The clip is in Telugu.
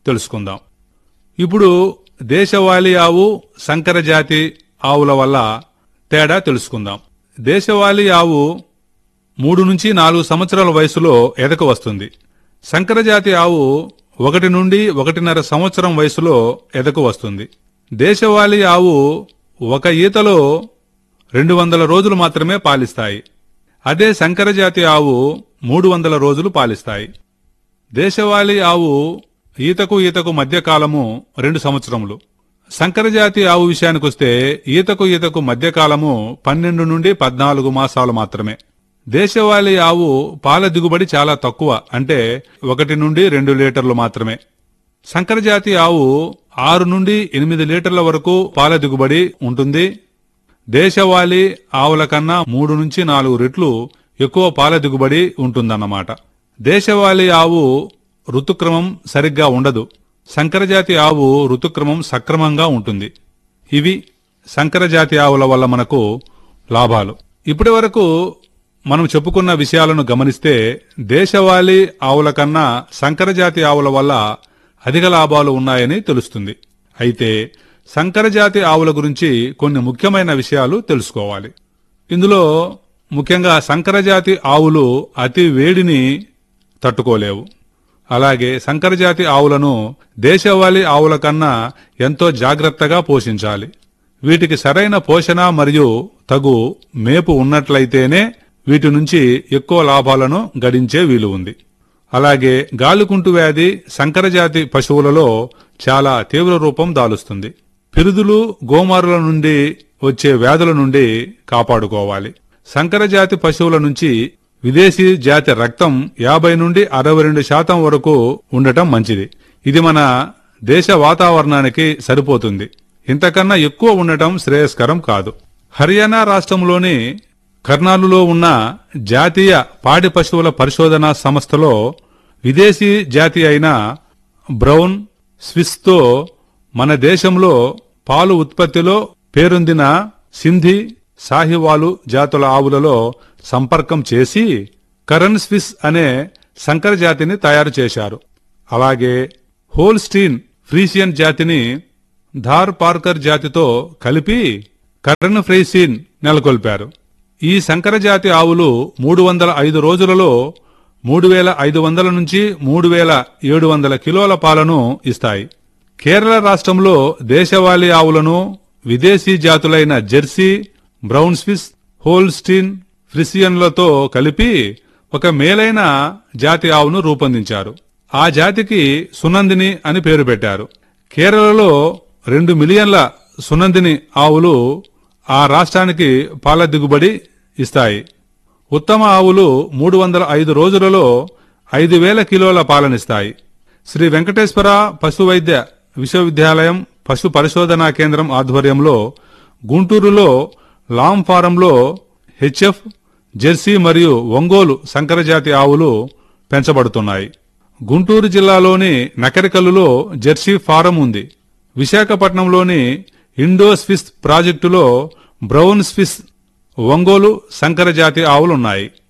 తెలుసుకుందాం ఇప్పుడు దేశవాళీ ఆవు సంకర జాతి ఆవుల వల్ల తేడా తెలుసుకుందాం దేశవాళీ ఆవు మూడు నుంచి నాలుగు సంవత్సరాల వయసులో ఎదకు వస్తుంది సంకరజాతి ఆవు ఒకటి నుండి ఒకటిన్నర సంవత్సరం వయసులో ఎదకు వస్తుంది దేశవాళీ ఆవు ఒక ఈతలో రెండు వందల రోజులు మాత్రమే పాలిస్తాయి అదే సంకరజాతి ఆవు మూడు వందల రోజులు పాలిస్తాయి దేశవాళీ ఆవు ఈతకు ఈతకు మధ్య కాలము రెండు సంవత్సరములు సంకరజాతి ఆవు విషయానికొస్తే ఈతకు ఈతకు మధ్య కాలము పన్నెండు నుండి పద్నాలుగు మాసాలు మాత్రమే దేశవాళీ ఆవు పాల దిగుబడి చాలా తక్కువ అంటే ఒకటి నుండి రెండు లీటర్లు మాత్రమే సంకరజాతి ఆవు ఆరు నుండి ఎనిమిది లీటర్ల వరకు పాల దిగుబడి ఉంటుంది దేశవాళీ ఆవుల కన్నా మూడు నుంచి నాలుగు రెట్లు ఎక్కువ పాల దిగుబడి ఉంటుందన్నమాట దేశవాళీ ఆవు ఋతుక్రమం సరిగ్గా ఉండదు సంకరజాతి ఆవు ఋతుక్రమం సక్రమంగా ఉంటుంది ఇవి సంకరజాతి ఆవుల వల్ల మనకు లాభాలు ఇప్పటి వరకు మనం చెప్పుకున్న విషయాలను గమనిస్తే దేశవాళీ ఆవుల కన్నా సంకరజాతి ఆవుల వల్ల అధిక లాభాలు ఉన్నాయని తెలుస్తుంది అయితే సంకరజాతి ఆవుల గురించి కొన్ని ముఖ్యమైన విషయాలు తెలుసుకోవాలి ఇందులో ముఖ్యంగా సంకరజాతి ఆవులు అతి వేడిని తట్టుకోలేవు అలాగే సంకరజాతి ఆవులను దేశవాళీ ఆవుల కన్నా ఎంతో జాగ్రత్తగా పోషించాలి వీటికి సరైన పోషణ మరియు తగు మేపు ఉన్నట్లయితేనే వీటి నుంచి ఎక్కువ లాభాలను గడించే వీలు ఉంది అలాగే గాలికుంటు వ్యాధి సంకరజాతి పశువులలో చాలా తీవ్ర రూపం దాలుస్తుంది పిరుదులు గోమారుల నుండి వచ్చే వ్యాధుల నుండి కాపాడుకోవాలి సంకరజాతి పశువుల నుంచి విదేశీ జాతి రక్తం యాభై నుండి అరవై రెండు శాతం వరకు ఉండటం మంచిది ఇది మన దేశ వాతావరణానికి సరిపోతుంది ఇంతకన్నా ఎక్కువ ఉండటం శ్రేయస్కరం కాదు హర్యానా రాష్ట్రంలోని కర్నాలులో ఉన్న జాతీయ పాడి పశువుల పరిశోధనా సంస్థలో విదేశీ జాతి అయిన బ్రౌన్ స్విస్తో మన దేశంలో పాలు ఉత్పత్తిలో పేరొందిన సింధి సాహివాలు జాతుల ఆవులలో సంపర్కం చేసి కరణ్ స్విస్ అనే సంకర జాతిని తయారు చేశారు అలాగే హోల్స్టీన్ ఫ్రీసియన్ జాతిని ధార్ పార్కర్ జాతితో కలిపి కరణ్ ఫ్రైసీన్ నెలకొల్పారు ఈ సంకర జాతి ఆవులు మూడు వందల ఐదు రోజులలో మూడు వేల ఐదు వందల నుంచి మూడు వేల ఏడు వందల కిలోల పాలను ఇస్తాయి కేరళ రాష్ట్రంలో దేశవాళీ ఆవులను విదేశీ జాతులైన జెర్సీ బ్రౌన్ స్విస్ హోల్స్టీన్ ఫ్రిసియన్లతో కలిపి ఒక మేలైన జాతి ఆవును రూపొందించారు ఆ జాతికి సునందిని అని పేరు పెట్టారు కేరళలో రెండు మిలియన్ల సునందిని ఆవులు ఆ రాష్ట్రానికి పాల దిగుబడి ఇస్తాయి ఉత్తమ ఆవులు మూడు వందల ఐదు రోజులలో ఐదు వేల కిలోల పాలనిస్తాయి శ్రీ వెంకటేశ్వర పశు వైద్య విశ్వవిద్యాలయం పశు పరిశోధనా కేంద్రం ఆధ్వర్యంలో గుంటూరులో లాం ఫారంలో హెచ్ఎఫ్ జెర్సీ మరియు ఒంగోలు సంకరజాతి ఆవులు పెంచబడుతున్నాయి గుంటూరు జిల్లాలోని నకరికల్లులో జెర్సీ ఫారం ఉంది విశాఖపట్నంలోని ఇండో స్విస్ ప్రాజెక్టులో బ్రౌన్ స్విస్ ఒంగోలు సంకరజాతి ఆవులున్నాయి